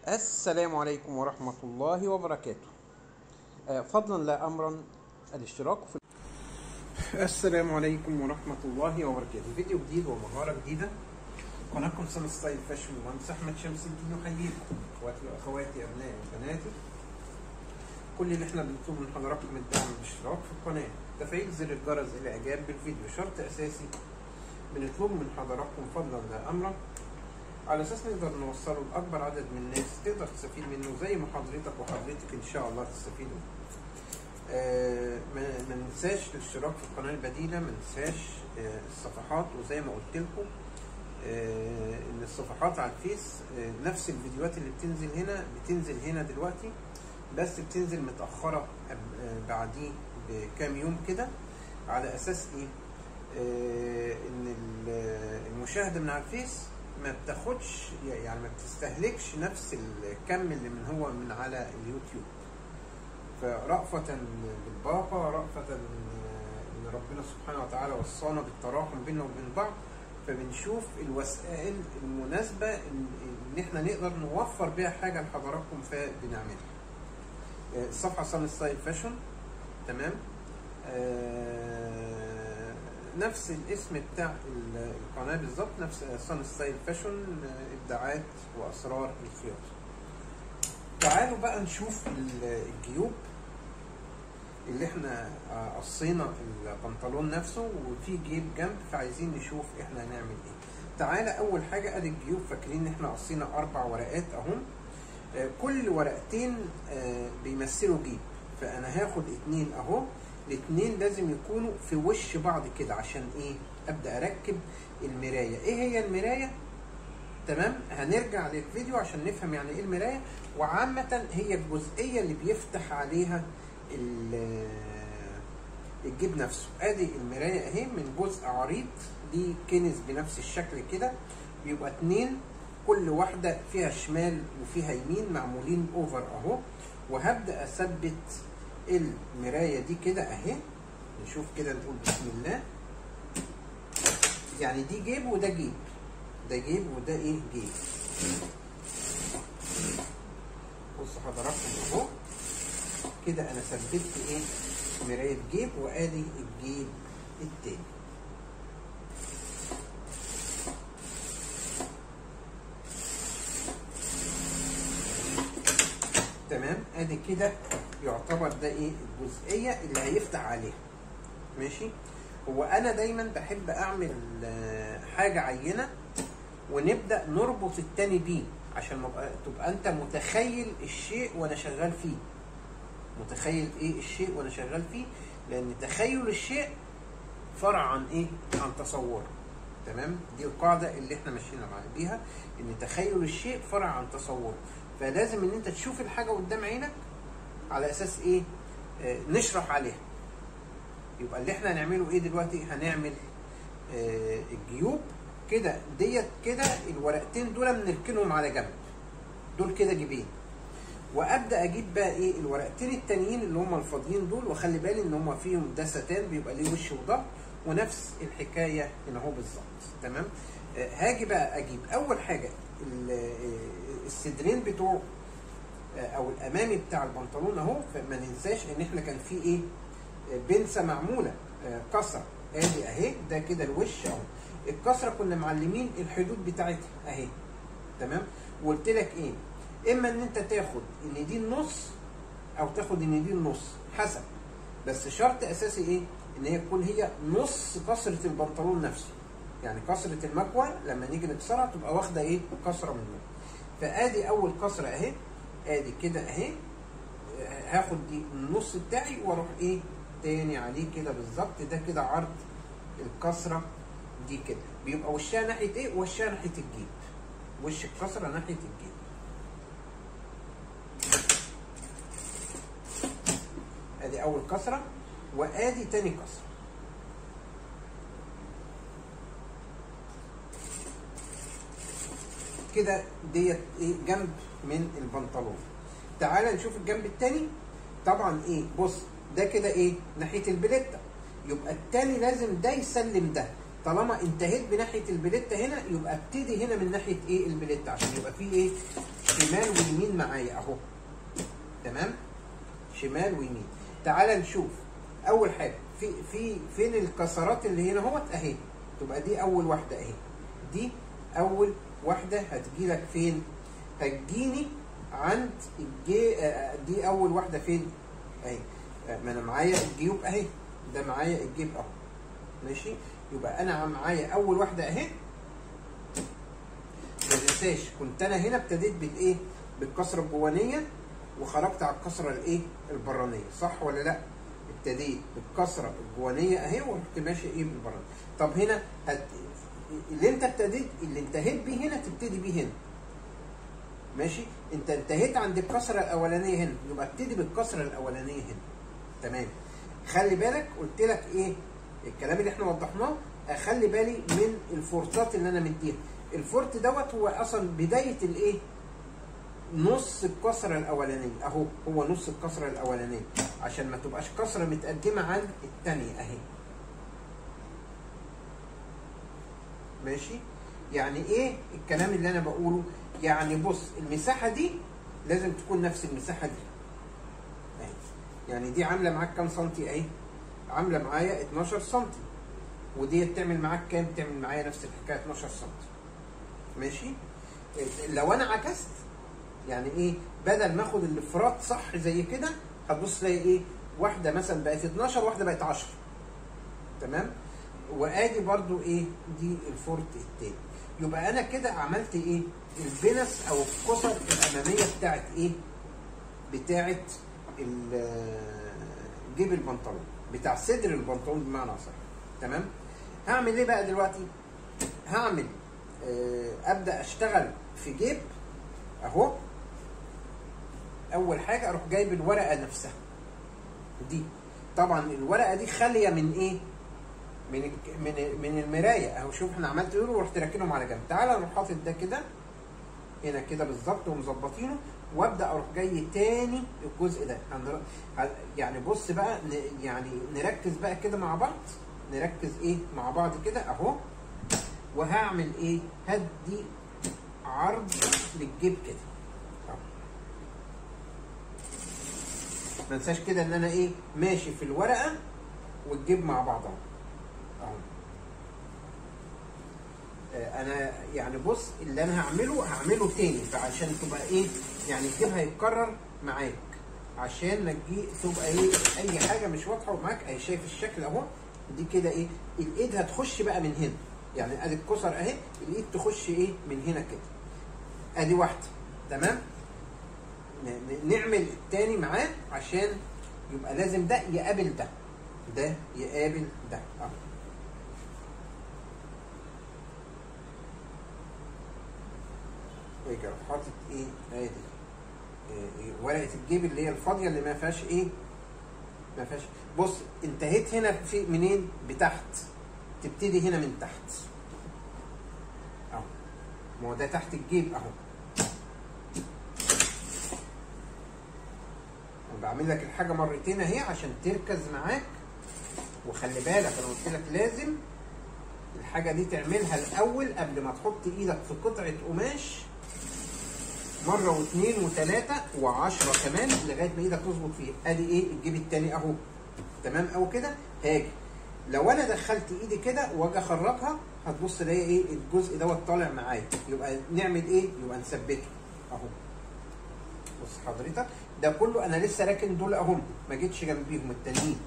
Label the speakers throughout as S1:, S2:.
S1: السلام عليكم ورحمة الله وبركاته آه، فضلا لا أمرا الاشتراك في السلام عليكم ورحمة الله وبركاته فيديو جديد ومهارة جديدة قناتكم سن ستايل فاشن المهندس أحمد شمس الدين يحييكم إخواتي وأخواتي أبنائي وبناتي كل اللي احنا بنطلبه من حضراتكم الدعم بالاشتراك في القناة تفعيل زر الجرس الإعجاب بالفيديو شرط أساسي بنطلبه من حضراتكم فضلا لا أمرا على اساس نقدر نوصله لاكبر عدد من الناس تقدر تستفيد منه زي ما حضرتك وحضرتك ان شاء الله تستفيدوا آه ما ما ننساش الاشتراك في القناه البديله ما ننساش آه الصفحات وزي ما قلت لكم آه ان الصفحات على الفيس آه نفس الفيديوهات اللي بتنزل هنا بتنزل هنا دلوقتي بس بتنزل متاخره آه بعديه بكام يوم كده على اساس ايه آه ان المشاهده من على الفيس ما بتاخدش يعني ما بتستهلكش نفس الكم اللي من هو من على اليوتيوب فرأفة بالباقة رأفة ان ربنا سبحانه وتعالى وصانا بالتراحم بيننا وبين بعض فبنشوف الوسائل المناسبة ان احنا نقدر نوفر بيها حاجة لحضراتكم فبنعملها الصفحة صن ستايل فاشن تمام آه نفس الاسم بتاع القناه بالظبط نفس صن ستايل فاشن ابداعات واسرار الخياطه تعالوا بقى نشوف الجيوب اللي احنا قصينا البنطلون نفسه وفي جيب جنب فعايزين نشوف احنا هنعمل ايه تعالى اول حاجه ادي الجيوب فاكرين ان احنا قصينا اربع ورقات اهم كل ورقتين بيمثلوا جيب فانا هاخد اتنين اهو الاثنين لازم يكونوا في وش بعض كده عشان ايه ابدا اركب المرايه ايه هي المرايه تمام هنرجع للفيديو عشان نفهم يعني ايه المرايه وعامه هي الجزئيه اللي بيفتح عليها الجيب نفسه ادي المرايه اهي من جزء عريض دي كنز بنفس الشكل كده بيبقى اتنين كل واحده فيها شمال وفيها يمين معمولين اوفر اهو وهبدا اثبت المراية دي كده اهي نشوف كده نقول بسم الله يعني دي جيب وده جيب ده جيب وده ايه جيب بصوا حضراتكم اهو كده انا ثبتت ايه مراية جيب وادي الجيب التاني تمام ادي كده يعتبر ده ايه الجزئيه اللي هيفتح عليها ماشي هو انا دايما بحب اعمل حاجه عينه ونبدا نربط التاني بيه عشان مبقى تبقى انت متخيل الشيء وانا شغال فيه متخيل ايه الشيء وانا شغال فيه لان تخيل الشيء فرع عن ايه عن تصوره تمام دي القاعده اللي احنا ماشيين بيها ان تخيل الشيء فرع عن تصوره فلازم ان انت تشوف الحاجه قدام عينك على اساس ايه آه نشرح عليها يبقى اللي احنا هنعمله ايه دلوقتي هنعمل آه الجيوب كده ديت كده الورقتين دول بنركنهم على جنب دول كده جيبين وابدا اجيب بقى ايه الورقتين التانيين اللي هم الفاضيين دول واخلي بالي ان هم فيهم ده ستان بيبقى ليه وش وظهر ونفس الحكايه هنا اهو بالظبط تمام آه هاجي بقى اجيب اول حاجه الصدرين بتوعه او الامامي بتاع البنطلون اهو فما ننساش ان احنا كان في ايه بنسه معموله كسره ادي اهي ده كده الوش اهو الكسره كنا معلمين الحدود بتاعتها اهي تمام وقلت لك ايه اما ان انت تاخد ان دي النص او تاخد ان دي النص حسب بس شرط اساسي ايه ان هي تكون هي نص كسره البنطلون نفسه يعني كسره المكوى لما نيجي نكسرها تبقى واخده ايه كسره منه فادي اول كسره اهي ادي كده اهي هاخد دي النص بتاعي واروح ايه تاني عليه كده بالظبط ده كده عرض الكسره دي كده بيبقى وشها ناحيه ايه وشها ناحيه الجيب وش الكسره ناحيه الجيب ادي اول كسره وادي تاني كسره كده ديت ايه جنب من البنطلون تعال نشوف الجنب التاني طبعا ايه بص ده كده ايه ناحيه البليته يبقى التاني لازم ده يسلم ده طالما انتهيت بناحيه البليته هنا يبقى ابتدي هنا من ناحيه ايه البليته عشان يبقى فيه ايه شمال ويمين معايا اهو تمام شمال ويمين تعال نشوف اول حاجه في في فين الكسرات اللي هنا اهوت اهي تبقى دي اول واحده اهي دي اول واحده هتجيلك فين هتجيني عند الجي آه، دي اول واحده فين اهي آه، ما انا معايا الجيوب اهي ده معايا الجيب اهو ماشي يبقى انا معايا اول واحده اهي ما تنساش كنت انا هنا ابتديت بالايه بالكسره الجوانيه وخرجت على الكسره الايه البرانيه صح ولا لا ابتديت بالكسره الجوانيه اهي ورحت ماشي ايه بالبرانيه طب هنا هت... اللي انت ابتديت اللي انتهيت بيه هنا تبتدي بيه هنا ماشي انت انتهيت عند الكسره الاولانيه هنا يبقى ابتدي بالكسره الاولانيه هنا تمام خلي بالك قلت لك ايه الكلام اللي احنا وضحناه اخلي بالي من الفورتات اللي انا مديها الفورت دوت هو اصلا بدايه الايه نص الكسره الاولانيه اهو هو نص الكسره الاولانيه عشان ما تبقاش كسره متقدمه عن الثانيه اهي ماشي يعني ايه الكلام اللي انا بقوله يعني بص المساحه دي لازم تكون نفس المساحه دي اهي يعني دي عامله معاك كام سنتي اهي عامله معايا 12 سنتي ودي تعمل معاك كام تعمل معايا نفس الحكايه 12 سنتي ماشي لو انا عكست يعني ايه بدل ما اخد الافراط صح زي كده هتبص تلاقي ايه واحده مثلا بقت 12 واحده بقت 10 تمام وادي برضو ايه دي الفورت التاني يبقى انا كده عملت ايه البنس او القصر الاماميه بتاعت ايه بتاعت ال- جيب البنطلون بتاع صدر البنطلون بمعنى اصح تمام هعمل ايه بقى دلوقتي هعمل آه، ابدا اشتغل في جيب اهو اول حاجه اروح جايب الورقه نفسها دي طبعا الورقه دي خاليه من ايه من الج- من من المرايه اهو شوف احنا عملت ايه ورحت راكنهم على جنب تعالى اروح حاطط ده كده هنا كده بالظبط ومظبطينه وابدا اروح جاي تاني الجزء ده هنر- ه- يعني بص بقى ن- يعني نركز بقى كده مع بعض نركز ايه مع بعض كده اهو وهعمل ايه هدي عرض للجيب كده أهو. ما انساش كده ان انا ايه ماشي في الورقه والجيب مع بعضها اهو آه، انا يعني بص اللي انا هعمله هعمله تاني فعشان تبقى ايه يعني الجيب هيتكرر معاك عشان ما تجي تبقى ايه اي حاجه مش واضحه معاك اهي شايف الشكل اهو دي كده ايه الايد هتخش بقى من هنا يعني ادي الكسر اهي الايد تخش ايه من هنا كده ادي واحده تمام ن- ن- نعمل التاني معاه عشان يبقى لازم ده يقابل ده ده يقابل ده اهو ويجي اروح حاطط ايه ادي إيه، إيه، ورقه الجيب اللي هي الفاضيه اللي ما فيهاش ايه ما فيهاش بص انتهيت هنا في منين بتحت تبتدي هنا من تحت اهو ما هو ده تحت الجيب اهو انا بعمل لك الحاجه مرتين اهي عشان تركز معاك وخلي بالك انا قلت لك لازم الحاجه دي تعملها الاول قبل ما تحط ايدك في قطعه قماش مره واثنين وثلاثه وعشرة كمان لغايه ما ايدك تظبط فيها ادي ايه الجيب التاني اهو تمام او كده هاجي لو انا دخلت ايدي كده واجي اخرجها هتبص تلاقي ايه الجزء دوت طالع معايا يبقى نعمل ايه يبقى نثبته اهو بص حضرتك ده كله انا لسه راكن دول اهم ما جيتش جنبيهم التانيين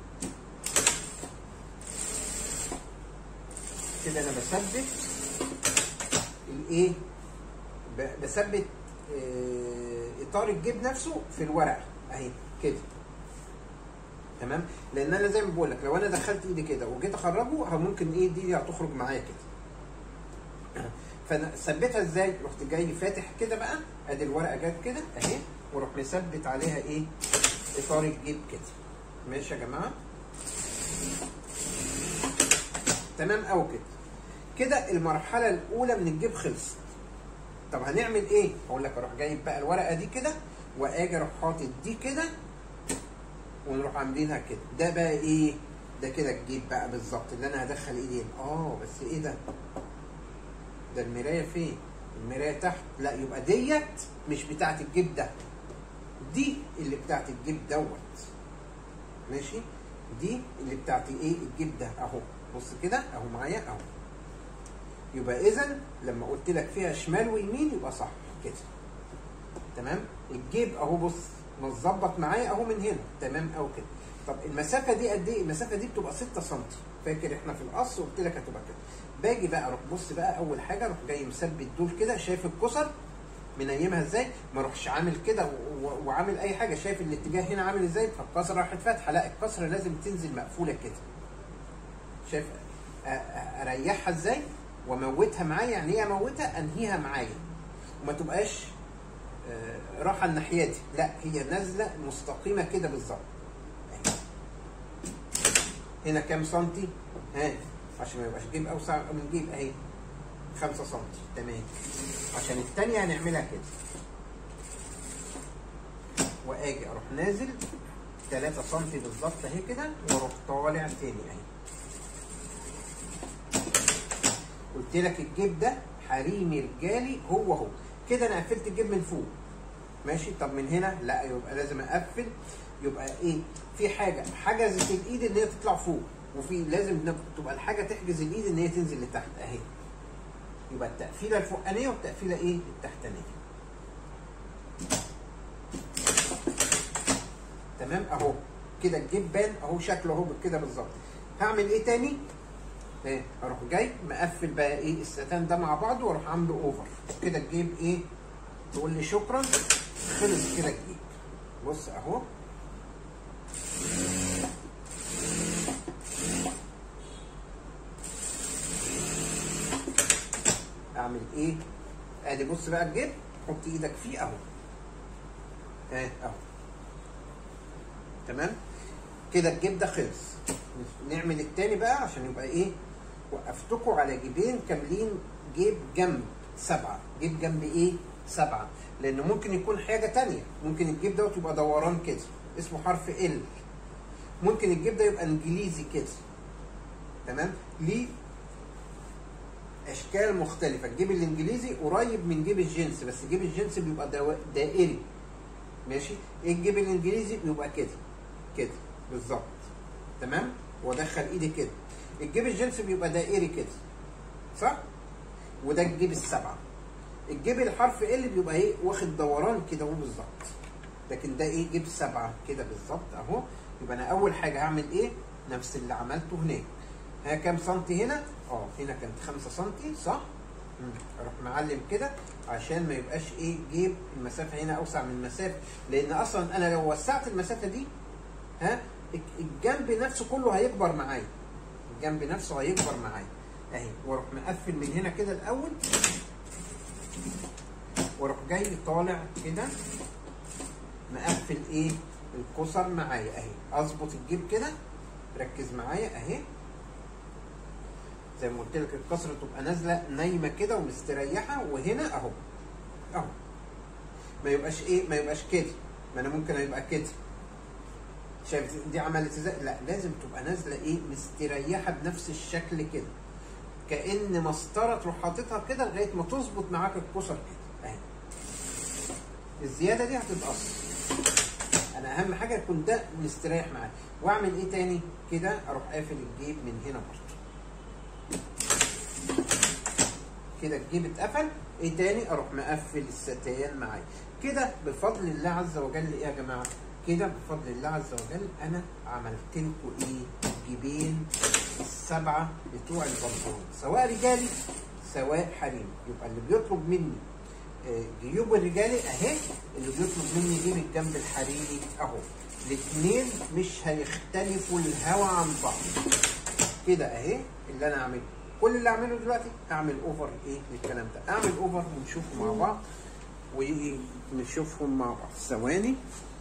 S1: كده انا بثبت الايه ب- بثبت آه، اطار الجيب نفسه في الورقه اهي كده تمام لان انا زي ما بقول لك لو انا دخلت ايدي كده وجيت اخرجه ها ممكن ايه دي هتخرج معايا كده فانا ثبتها ازاي رحت جاي فاتح كده بقى ادي الورقه جت كده اهي واروح مثبت عليها ايه اطار الجيب كده ماشي يا جماعه تمام او كده كده المرحله الاولى من الجيب خلصت طب هنعمل ايه اقول لك اروح جايب بقى الورقه دي كده واجي اروح حاطط دي كده ونروح عاملينها كده ده بقى ايه ده كده الجيب بقى بالظبط اللي انا هدخل ايدي هنا. اه بس ايه ده ده المرايه فين المرايه تحت لا يبقى ديت مش بتاعت الجيب ده دي اللي بتاعت الجيب دوت ماشي دي اللي بتاعت ايه الجيب ده اهو بص كده اهو معايا اهو يبقى اذا لما قلت لك فيها شمال ويمين يبقى صح كده تمام الجيب اهو بص متظبط معايا اهو من هنا تمام او كده طب المسافه دي قد ايه المسافه دي بتبقى 6 سم فاكر احنا في القص قلت لك هتبقى كده باجي بقى اروح بص بقى اول حاجه اروح جاي مثبت دول كده شايف الكسر منيمها ازاي ما اروحش عامل كده و- و- وعامل اي حاجه شايف الاتجاه هنا عامل ازاي فالكسره راحت فاتحه لا الكسره لازم تنزل مقفوله كده شايف أ- أ- اريحها ازاي واموتها معايا يعني ايه اموتها انهيها معايا وما تبقاش آه، راحه الناحيه دي لا هي نازله مستقيمه كده بالظبط أهي. هنا كام سنتي ها عشان ما يبقاش جيب اوسع من جيب اهي 5 سنتي تمام عشان الثانيه هنعملها كده واجي اروح نازل 3 سنتي بالظبط اهي كده واروح طالع تاني اهي قلت لك الجيب ده حريمي رجالي هو هو كده انا قفلت الجيب من فوق ماشي طب من هنا لا يبقى لازم اقفل يبقى ايه في حاجه حجزت الايد ان هي تطلع فوق وفي لازم نب- تبقى الحاجه تحجز الايد ان هي تنزل لتحت اهي يبقى التقفيله الفوقانيه والتقفيله ايه التحتانيه تمام اهو كده الجيب بان اهو شكله اهو كده بالظبط هعمل ايه تاني ايه اروح جاي مقفل بقى ايه الستان ده مع بعضه واروح عامله اوفر كده الجيب ايه تقول لي شكرا خلص كده الجيب بص اهو اعمل ايه ادي بص بقى الجيب حط ايدك فيه اهو اه اهو تمام كده الجيب ده خلص نعمل التاني بقى عشان يبقى ايه وقفتكم على جيبين كاملين جيب جنب سبعة جيب جنب ايه سبعة لان ممكن يكون حاجة تانية ممكن الجيب دوت يبقى دوران كده اسمه حرف ال ممكن الجيب ده يبقى انجليزي كده تمام ليه اشكال مختلفة الجيب الانجليزي قريب من جيب الجنس بس جيب الجنس بيبقى دو- دائري ماشي الجيب الانجليزي بيبقى كده كده بالظبط تمام وادخل ايدي كده الجيب الجنس بيبقى دائري كده صح وده الجيب السبعه الجيب الحرف ال بيبقى ايه واخد دوران كده اهو بالظبط لكن ده ايه جيب سبعه كده بالظبط اهو يبقى انا اول حاجه هعمل ايه نفس اللي عملته هناك ها كام سنتي هنا اه هنا كانت 5 سنتي صح مم. اروح معلم كده عشان ما يبقاش ايه جيب المسافه هنا اوسع من المسافه لان اصلا انا لو وسعت المسافه دي ها الجنب نفسه كله هيكبر معايا الجنب نفسه هيكبر معايا اهي واروح مقفل من هنا كده الاول واروح جاي طالع كده مقفل ايه الكسر معايا اهي اظبط الجيب كده ركز معايا اهي زي ما قلت لك الكسره تبقى نازله نايمه كده ومستريحه وهنا اهو اهو ما يبقاش ايه ما يبقاش كده ما انا ممكن يبقى كده شايف دي عملت ازاي لا لازم تبقى نازله ايه مستريحه بنفس الشكل كده كان مسطره تروح حاططها كده لغايه ما تظبط معاك الكسر كده اهي الزياده دي هتتقص انا اهم حاجه يكون ده مستريح معاك واعمل ايه تاني كده اروح قافل الجيب من هنا برضه كده الجيب اتقفل ايه تاني اروح مقفل الستان معايا كده بفضل الله عز وجل ايه يا جماعه كده بفضل الله عز وجل انا عملت لكم ايه الجيبين السبعه بتوع البنطلون سواء رجالي سواء حريمي يبقى اللي بيطلب مني آه، جيوب الرجالي اهي اللي بيطلب مني جيب الجنب الحريري اهو الاثنين مش هيختلفوا الهوا عن بعض كده اهي اللي انا اعمله كل اللي اعمله دلوقتي اعمل اوفر ايه للكلام ده اعمل اوفر ونشوفه مع بعض ونشوفهم مع بعض ثواني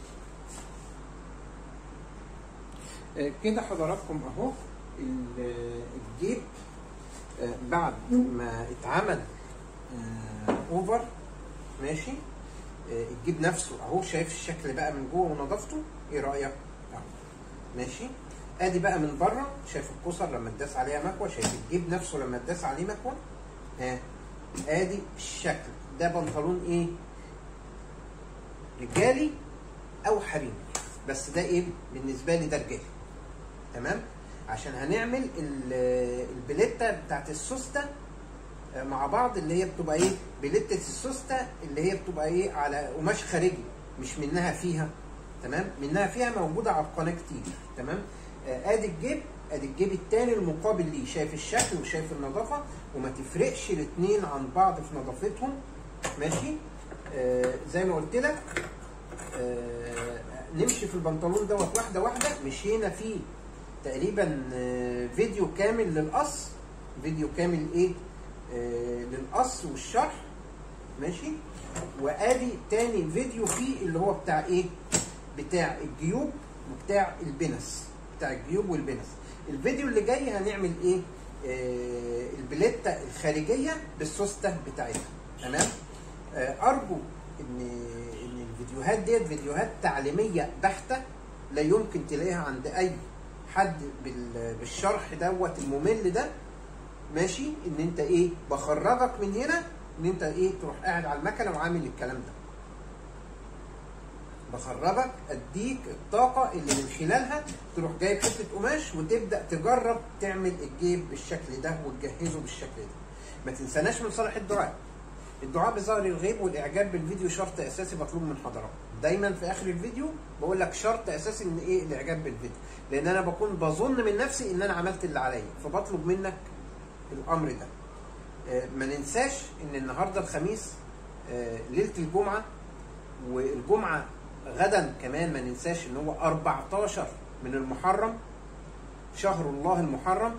S1: آه، كده حضراتكم اهو ال- الجيب آه، بعد ما اتعمل آه، اوفر ماشي آه، الجيب نفسه اهو شايف الشكل بقى من جوه ونظافته ايه رايك اهو ماشي ادي بقى من بره شايف الكسر لما اتداس عليها مكوى شايف الجيب نفسه لما اتداس عليه مكوى ها ادي الشكل ده بنطلون ايه رجالي او حريمي بس ده ايه بالنسبه لي ده رجالي تمام عشان هنعمل ال- البليته بتاعت السوسته آه، مع بعض اللي هي بتبقى ايه بليته السوسته اللي هي بتبقى ايه على قماش خارجي مش منها فيها تمام منها فيها موجوده على القناه كتير تمام آه، ادي الجيب ادي الجيب التاني المقابل ليه شايف الشكل وشايف النظافه وما تفرقش الاثنين عن بعض في نظافتهم ماشي آه زي ما قلت لك آه نمشي في البنطلون دوت واحده واحده مشينا فيه تقريبا آه فيديو كامل للقص فيديو كامل ايه آه للقص والشرح ماشي وادي تاني فيديو فيه اللي هو بتاع ايه بتاع الجيوب وبتاع البنس بتاع الجيوب والبنس الفيديو اللي جاي هنعمل ايه آه البليته الخارجيه بالسوسته بتاعتها تمام آه ارجو ان ان الفيديوهات ديت فيديوهات تعليميه بحته لا يمكن تلاقيها عند اي حد بال- بالشرح دوت الممل ده ماشي ان انت ايه بخرجك من هنا ان انت ايه تروح قاعد على المكنه وعامل الكلام ده بخرجك اديك الطاقه اللي من خلالها تروح جايب حته قماش وتبدا تجرب تعمل الجيب بالشكل ده وتجهزه بالشكل ده ما تنساناش من صالح الدعاء الدعاء بظهر الغيب والاعجاب بالفيديو شرط اساسي مطلوب من حضراتكم دايما في اخر الفيديو بقول لك شرط اساسي ان ايه الاعجاب بالفيديو لان انا بكون بظن من نفسي ان انا عملت اللي عليا فبطلب منك الامر ده آه، ما ننساش ان النهارده الخميس آه، ليله الجمعه والجمعه غدا كمان ما ننساش ان هو 14 من المحرم شهر الله المحرم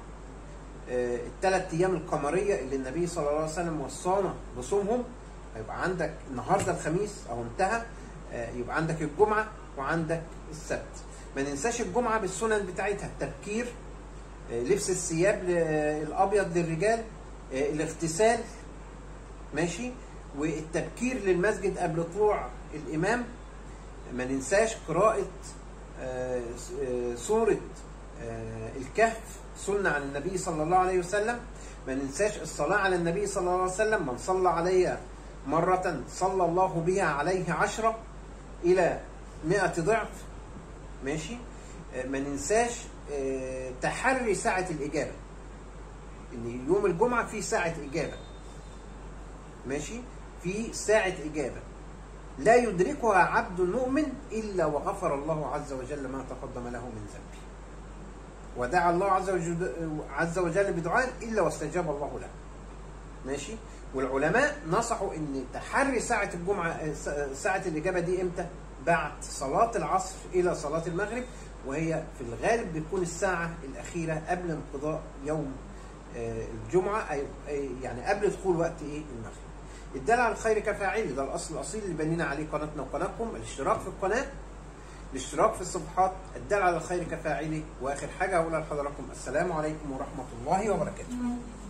S1: الثلاث ايام القمريه اللي النبي صلى الله عليه وسلم وصانا بصومهم هيبقى عندك النهارده الخميس او انتهى آه، يبقى عندك الجمعه وعندك السبت ما ننساش الجمعه بالسنن بتاعتها التبكير آه، لبس الثياب ل- الابيض للرجال آه، الاغتسال ماشي والتبكير للمسجد قبل طلوع الامام ما ننساش قراءة آه، آه، سورة آه، الكهف سنة عن النبي صلى الله عليه وسلم ما ننساش الصلاة على النبي صلى الله عليه وسلم من صلى علي مرة صلى الله بها عليه عشرة إلى مئة ضعف ماشي آه، ما ننساش آه، تحري ساعة الإجابة إن يوم الجمعة في ساعة إجابة ماشي في ساعة إجابة لا يدركها عبد مؤمن إلا وغفر الله عز وجل ما تقدم له من ذنبه ودعا الله عز وجل, عز وجل بدعاء إلا واستجاب الله له ماشي والعلماء نصحوا ان تحري ساعة الجمعة ساعة الإجابة دي إمتى؟ بعد صلاة العصر إلى صلاة المغرب وهي في الغالب بتكون الساعة الأخيرة قبل انقضاء يوم آه، الجمعة أي- أي يعني قبل دخول وقت إيه المغرب. الدال على الخير كفاعله ده الأصل الأصيل اللي بنينا عليه قناتنا وقناتكم الاشتراك في القناة الاشتراك في الصفحات الدال على الخير كفاعله وآخر حاجة أقولها لحضراتكم السلام عليكم ورحمة الله وبركاته.